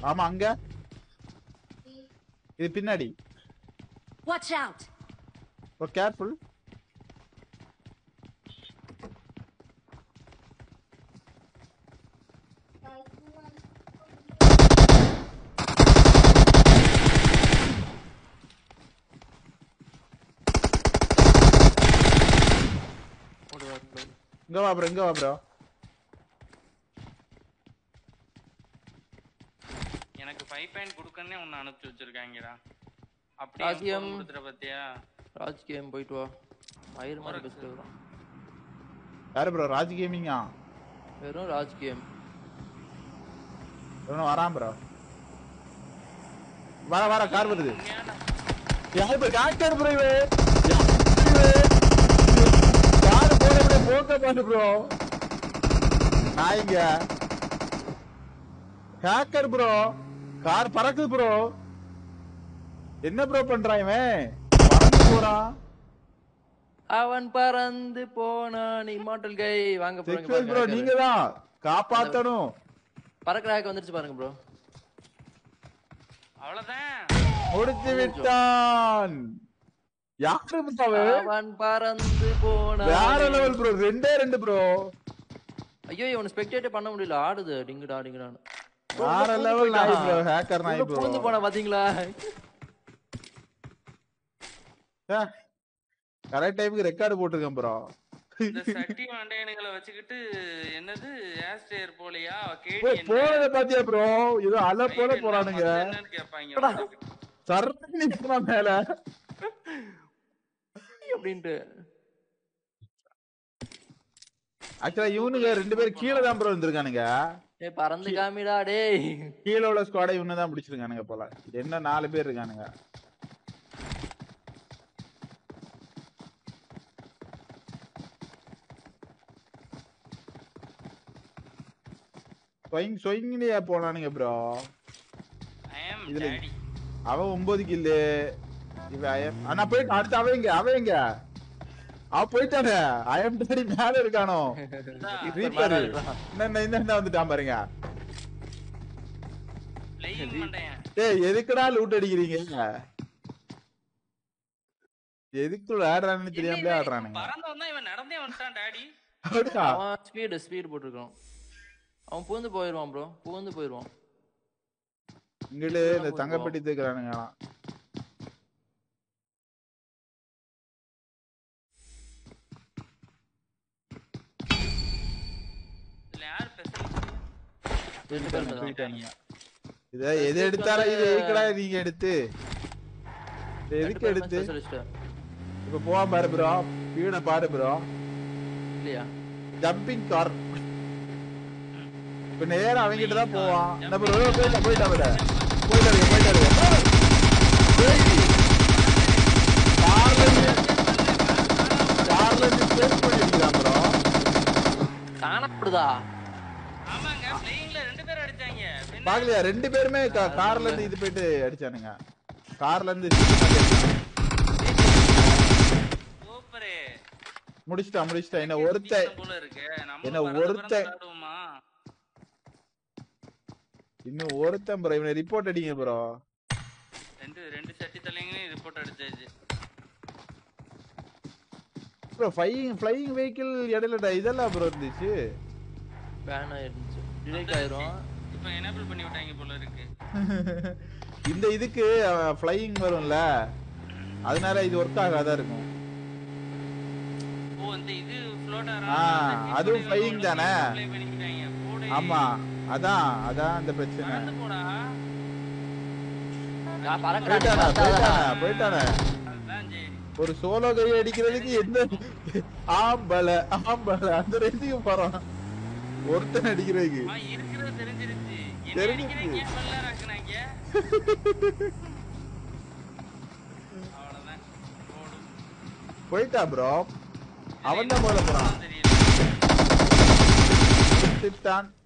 ஆமா அங்க இது பின்னாடி Watch out! ஓ கேர்ஃபுல் ஓடுவார் bro. இங்க வா ப்ரோ இங்க வா ப்ரோ எனக்கு ஃபைவ் பாயிண்ட் கொடுக்கன்னே உன்னை அனுப்பிச்சு வச்சிருக்காங்கடா அப்படியே ராஜ்யம். கொடுத்துற பத்தியா ராஜ் கேம் போயிட்டு வா மயிர் மாதிரி பேசிட்டு வரோம் யாரு ப்ரோ ராஜ் கேமிங்கா வெறும் ராஜ் கேம் இவனும் வரான் ப்ரோ வர வர கார் வருது யாரு ப்ரோ கார் ப்ரோ இவன் கார் போற விட போக்க பாரு ப்ரோ நான் இங்க ஹேக்கர் ப்ரோ கார் பறக்குது ப்ரோ என்ன ப்ரோ பண்றான் இவன் பறந்து போறான் அவன் பறந்து போனான் இம்மார்டல் கை வாங்க செக்ஷுவல் ப்ரோ போறீங்க நீங்க தான் காப்பாத்தணும் பறக்கிற ஹேக் வந்துருச்சு பாருங்க ப்ரோ அவ்வளவுதான் முடித்து விட்டான் யாரு bro அவன்? அவன் பறந்து போனான் வேற லெவல் ப்ரோ ரெண்டே ரெண்டு ப்ரோ ஐயோ இவனை ஸ்பெக்டேட் பண்ண முடியல ஆடுது டிங்குடா டிங்குடான்னு வேற லெவல் நாய் ப்ரோ ஹேக்கர் நாய் ப்ரோ பூந்து போனா பாத்தீங்களா கரெக்ட் டைமுக்கு ரெக்கார்டு போட்டிருக்கேன் ப்ரோ இந்த சட்டி மண்டையனுங்களை வச்சுக்கிட்டு என்னது ஏஸ்டேர் போலியா கேடி போய் போனத பாத்தியா ப்ரோ ஏதோ அல போல போறானுங்க என்னன்னு கேட்பாங்க சர்ன்னு நிக்கிறான் மேல அப்படின்ட்டு ஆக்சுவலா இவனுங்க ரெண்டு பேரும் கீழே தான் ப்ரோ இருந்திருக்கானுங்க ஏய் பறந்து காமிடா டேய் கீழே உள்ள ஸ்குவாடை இவனு தான் பிடிச்சிருக்கானுங்க போல என்ன நாலு பேர் இருக்கானுங்க சொயிங் சொயிங்னே போனானுங்க ப்ரோ ஐ அம் இதுல- டாடி அவன் ஒன்பது கில்லு இவன் அயம் ஆனா போயிட்டு அடுத்து அவன் எங்க அவன் எங்க அவன் போயிட்டானே அயம் டாடி மேல இருக்கானோ ரீப்பர் என்ன இந்த இந்த வந்துட்டான் பாருங்க பிளேயிங் மண்டையன் டேய் எதுக்குடா லூட் அடிக்கிறீங்க எதுக்கு ஆடுறான்னு தெரியாமலே ஆடுறானுங்க பறந்து வந்தா இவன் நடந்தே வந்துட்டான் டாடி அப்படியா? அவன் ஸ்பீடு ஸ்பீடு போட்டிருக்கான் அவன் பூந்து போயிருவான் ப்ரோ பூந்து போயிருவான் இங்கிட்டு இந்த தங்கப்பட்டி தூக்குறானுங்க இதுல யார் பேசுறது ரெண்டு பேரும் தான். தூக்கிட்டானுங்க இத எது எடுத்தாலும் இது எதுக்குடா நீங்க எடுத்து இதை ரெண்டு எதுக்கு பேருமே எடுத்து specialist. இப்ப போவா பாரு ப்ரோ வீட பாரு ப்ரோ இல்லையா ஜம்பிங் கார் இப்ப நேரா அவங்கிட்ட தான் போவான் என்ன ப்ரோ போயிட்டா போயிட்டா விட போயிட்டாரு போயிட்டாரு கார்ல இருந்து கார்ல இருந்து சேஸ் பண்ணிருக்கான் ப்ரோ காணப்படுதா ஆமாங்க பிளேயிங்ல ரெண்டு பேர் அடிச்சாங்க பின்ன பாக்கலையா ரெண்டு பேருமே கா- கார்ல இருந்து இது போயிட்டு அடிச்சானுங்க கார்ல இருந்து சூப்பரு முடிச்சிட்டா முடிச்சிட்டா என்ன ஒருத்த போல இருக்கு நம்ம என்ன பறந்து ஒருத்த- பறந்து ஆடுவோமா இன்னும் ஒருத்தன் ப்ரோ இவனை ரிப்போர்ட் அடிங்க ப்ரோ ரெண்டு ரெண்டு சட்டி தலைங்களையும் ரிப்போர்ட் அடிச்சாச்சு ப்ரோ ஃப்ளையிங் ஃப்ளையிங் வெஹிக்கிள் இடையில ட- இதெல்லாம் ப்ரோ இருந்துச்சு பேன் ஆயிருந்துச்சு டிலேட் ஆயிரும் இப்போ எனேபிள் பண்ணி விட்டாங்க போல இருக்கு இந்த இதுக்கு ஃப்ளையிங் வரும்ல அதனால இது ஒர்க் ஆகாதா இருக்கும் ஓ இந்த இது ஃப்ளோட் ஆ, அதுவும் flying தானே? பண்ணிக்கிட்டாங்க போடு ஆமா அதான் அதான் இந்த பிரச்சனை பறந்து போடா நான் பறக்கிறேன் போயிட்டானே போயிட்டானே போயிட்டானே அதுதான் சரி ஒரு சோலோ கை அடிக்கிறதுக்கு எந்த ஆம்பள ஆம்பள அந்த ரேஞ்சுக்கு போறான் ஒருத்தன் அடிக்கிறதுக்கு ஆ இருக்கிறது தெரிஞ்சிருச்சு என்ன தெரிஞ்சிருச்சு. அடிக்கிறீங்க வெள்ள ராக்குனாங்க அவ்வளவுதான் போடும் போயிட்டா ப்ரோ அவன் தான் போல போறான் தெரியல திட்டான்